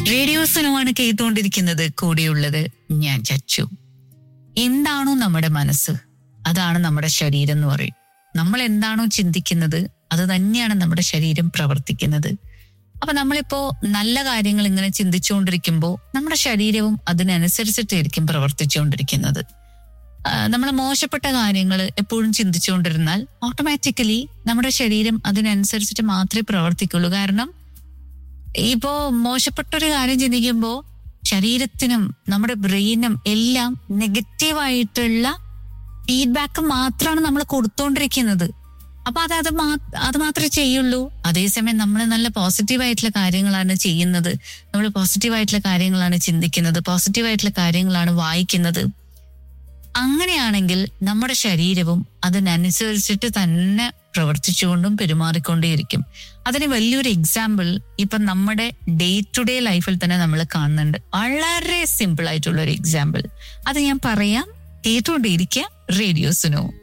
റേഡിയോസിനുമാണ് കേട്ടുകൊണ്ടിരിക്കുന്നത് കൂടെയുള്ളത് ഞാൻ ചച്ചു എന്താണോ നമ്മുടെ മനസ്സ് അതാണ് നമ്മുടെ ശരീരം എന്ന് പറയും നമ്മൾ എന്താണോ ചിന്തിക്കുന്നത് അത് തന്നെയാണ് നമ്മുടെ ശരീരം പ്രവർത്തിക്കുന്നത് അപ്പൊ നമ്മളിപ്പോ നല്ല കാര്യങ്ങൾ ഇങ്ങനെ ചിന്തിച്ചുകൊണ്ടിരിക്കുമ്പോൾ നമ്മുടെ ശരീരവും അതിനനുസരിച്ചിട്ടായിരിക്കും പ്രവർത്തിച്ചുകൊണ്ടിരിക്കുന്നത് നമ്മൾ മോശപ്പെട്ട കാര്യങ്ങൾ എപ്പോഴും ചിന്തിച്ചുകൊണ്ടിരുന്നാൽ ഓട്ടോമാറ്റിക്കലി നമ്മുടെ ശരീരം അതിനനുസരിച്ചിട്ട് മാത്രമേ പ്രവർത്തിക്കുള്ളൂ കാരണം ഇപ്പോ മോശപ്പെട്ടൊരു കാര്യം ചിന്തിക്കുമ്പോൾ ശരീരത്തിനും നമ്മുടെ ബ്രെയിനും എല്ലാം നെഗറ്റീവായിട്ടുള്ള ഫീഡ്ബാക്ക് മാത്രമാണ് നമ്മൾ കൊടുത്തോണ്ടിരിക്കുന്നത് അപ്പൊ അത് അത് മാ- അത് മാത്രമേ ചെയ്യുള്ളൂ അതേസമയം നമ്മൾ നല്ല പോസിറ്റീവ് ആയിട്ടുള്ള കാര്യങ്ങളാണ് ചെയ്യുന്നത് നമ്മൾ പോസിറ്റീവ് ആയിട്ടുള്ള കാര്യങ്ങളാണ് ചിന്തിക്കുന്നത് പോസിറ്റീവ് ആയിട്ടുള്ള കാര്യങ്ങളാണ് വായിക്കുന്നത് അങ്ങനെയാണെങ്കിൽ നമ്മുടെ ശരീരവും അതിനനുസരിച്ചിട്ട് തന്നെ പ്രവർത്തിച്ചുകൊണ്ടും പെരുമാറിക്കൊണ്ടേയിരിക്കും അതിന് വലിയൊരു എക്സാമ്പിൾ ഇപ്പൊ നമ്മുടെ ഡേ ടു ഡേ ലൈഫിൽ തന്നെ നമ്മൾ കാണുന്നുണ്ട് വളരെ സിമ്പിൾ ആയിട്ടുള്ള ഒരു എക്സാമ്പിൾ അത് ഞാൻ പറയാം കേട്ടുകൊണ്ടേയിരിക്കുക റേഡിയോസിനോ